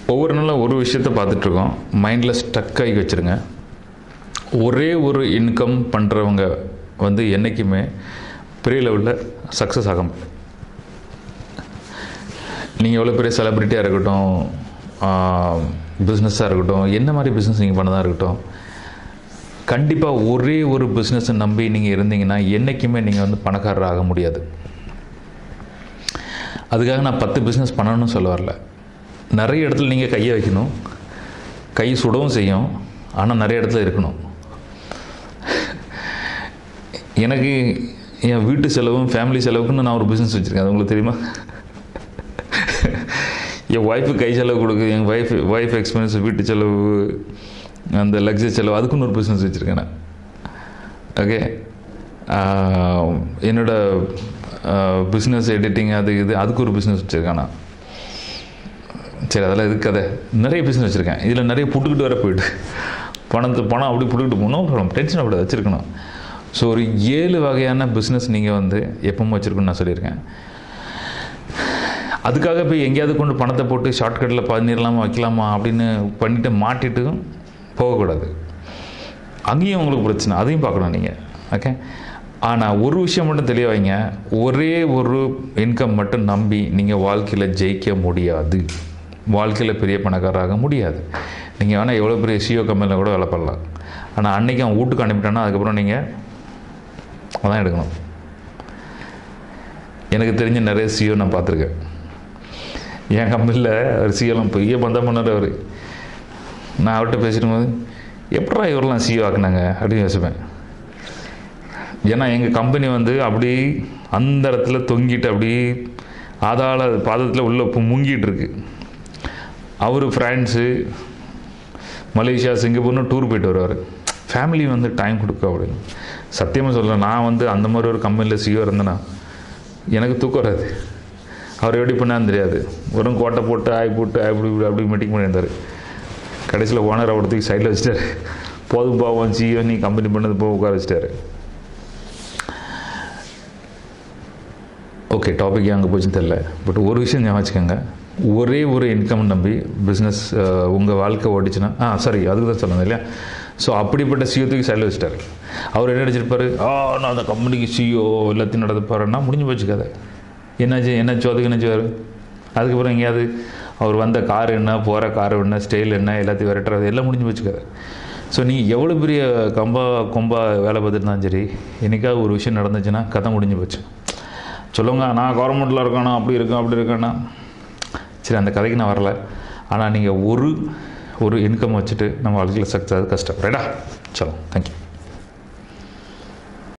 ஒவ்வொரு நாளும் ஒரு விஷயத்தை பார்த்துட்ருக்கோம் மைண்டில் ஸ்டக் ஆகி வச்சுருங்க ஒரே ஒரு இன்கம் பண்ணுறவங்க வந்து என்றைக்குமே பெரிய லெவலில் சக்ஸஸ் ஆக முடியும் நீங்கள் எவ்வளோ பெரிய செலிப்ரிட்டியாக இருக்கட்டும் பிஸ்னஸாக இருக்கட்டும் என்ன மாதிரி பிஸ்னஸ் நீங்கள் பண்ணதாக இருக்கட்டும் கண்டிப்பாக ஒரே ஒரு பிஸ்னஸை நம்பி நீங்கள் இருந்தீங்கன்னா என்றைக்குமே நீங்கள் வந்து பணக்காரர் ஆக முடியாது அதுக்காக நான் பத்து பிஸ்னஸ் பண்ணணும்னு சொல்ல வரல நிறைய இடத்துல நீங்கள் கையை வைக்கணும் கை சுடவும் செய்யும் ஆனால் நிறைய இடத்துல இருக்கணும் எனக்கு என் வீட்டு செலவும் ஃபேமிலி செலவுக்குன்னு நான் ஒரு பிஸ்னஸ் வச்சுருக்கேன் அது உங்களுக்கு தெரியுமா என் ஒய்ஃபு கை செலவு கொடுக்குது என் ஒய்ஃப் ஒய்ஃப் எக்ஸ்பென்ஸ் வீட்டு செலவு அந்த லக்ஸரி செலவு அதுக்குன்னு ஒரு பிஸ்னஸ் வச்சுருக்கேன் நான் ஓகே என்னோட பிஸ்னஸ் எடிட்டிங் அது இது அதுக்கு ஒரு பிஸ்னஸ் வச்சுருக்கேன் நான் சரி அதெல்லாம் இதுக்கு கதை நிறைய பிஸ்னஸ் வச்சுருக்கேன் இதில் நிறைய புட்டுக்கிட்டு வர போயிட்டு பணத்து பணம் அப்படி புட்டுக்கிட்டு போகணும் டென்ஷன் அப்படி வச்சுருக்கணும் ஸோ ஒரு ஏழு வகையான பிஸ்னஸ் நீங்கள் வந்து எப்பவும் வச்சுருக்கணும்னு நான் சொல்லியிருக்கேன் அதுக்காக போய் எங்கேயாவது கொண்டு பணத்தை போட்டு ஷார்ட்கட்டில் பண்ணிடலாமா வைக்கலாமா அப்படின்னு பண்ணிவிட்டு மாட்டிட்டு போகக்கூடாது அங்கேயும் உங்களுக்கு பிரச்சனை அதையும் பார்க்கணும் நீங்கள் ஓகே ஆனால் ஒரு விஷயம் மட்டும் தெளிய வைங்க ஒரே ஒரு இன்கம் மட்டும் நம்பி நீங்கள் வாழ்க்கையில் ஜெயிக்க முடியாது வாழ்க்கையில் பெரிய பணக்காரராக முடியாது நீங்கள் வேணால் எவ்வளோ பெரிய சிஓ கம்பெனியில் கூட வேலை பண்ணலாம் ஆனால் அன்றைக்கி அவன் வீட்டுக்கு அனுப்பிட்டான்னா அதுக்கப்புறம் நீங்கள் அதான் எடுக்கணும் எனக்கு தெரிஞ்ச நிறைய சிஓ நான் பார்த்துருக்கேன் என் கம்பெனியில் ஒரு சிஓலாம் பெரிய பந்தம் பண்ணார் அவர் நான் அவர்கிட்ட பேசிட்டு போது எப்படா இவரெல்லாம் சிஓ ஆக்குனாங்க அப்படின்னு யோசிப்பேன் ஏன்னா எங்கள் கம்பெனி வந்து அப்படி அந்த இடத்துல தொங்கிட்டு அப்படி ஆதாள பாதத்தில் உள்ள இப்போ முங்கிட்டு இருக்கு அவர் ஃப்ரான்ஸு மலேசியா சிங்கப்பூர்னு டூர் போயிட்டு வருவார் ஃபேமிலி வந்து டைம் கொடுக்க அப்படின்னு சத்தியமாக சொல்கிறேன் நான் வந்து அந்த மாதிரி ஒரு கம்பெனியில் சிஓ இருந்தேன்னா எனக்கு தூக்கம் வராது அவர் எப்படி பண்ணான்னு தெரியாது வெறும் கோட்டை போட்டு ஆய் போட்டு அப்படி இப்படி அப்படி மீட்டிங் பண்ணியிருந்தார் கடைசியில் ஓனர் அவர் தூக்கி சைடில் வச்சுட்டாரு போதும் பாவம் சிஓ நீ கம்பெனி பண்ணது போக உட்கார வச்சுட்டாரு ஓகே டாபிக் அங்கே போச்சுன்னு தெரில பட் ஒரு விஷயம் ஞாபகம் வச்சுக்கோங்க ஒரே ஒரு இன்கம் நம்பி பிஸ்னஸ் உங்கள் வாழ்க்கை ஓடிச்சுன்னா ஆ சாரி அதுக்கு தான் சொல்லணும் இல்லையா ஸோ அப்படிப்பட்ட சிஓத்துக்கு சைடில் வச்சுட்டார் அவர் என்ன நினச்சிருப்பாரு ஆ நான் அந்த கம்பெனிக்கு சிஓ எல்லாத்தையும் நடந்துப்பாருன்னா முடிஞ்சு போச்சு கதை என்னாச்சு என்னாச்சு அதுக்கு என்னாச்சு அதுக்கப்புறம் எங்கேயாவது அவர் வந்த கார் என்ன போகிற கார் என்ன ஸ்டைல் என்ன எல்லாத்தையும் விரட்டுறது எல்லாம் முடிஞ்சு போச்சு கதை ஸோ நீ எவ்வளோ பெரிய கம்பா கொம்பா வேலை பார்த்துட்டு சரி என்னைக்காவது ஒரு விஷயம் நடந்துச்சுன்னா கதை முடிஞ்சு போச்சு சொல்லுங்க நான் கவர்மெண்ட்டில் இருக்கணும் அப்படி இருக்கேன் அப்படி இருக்கேன்னா சரி அந்த கதைக்கு நான் வரல ஆனால் நீங்கள் ஒரு ஒரு இன்கம் வச்சுட்டு நம்ம வாழ்க்கையில் சக்ஸஸ் கஷ்டம் ரைட்டா சலோ தேங்க்யூ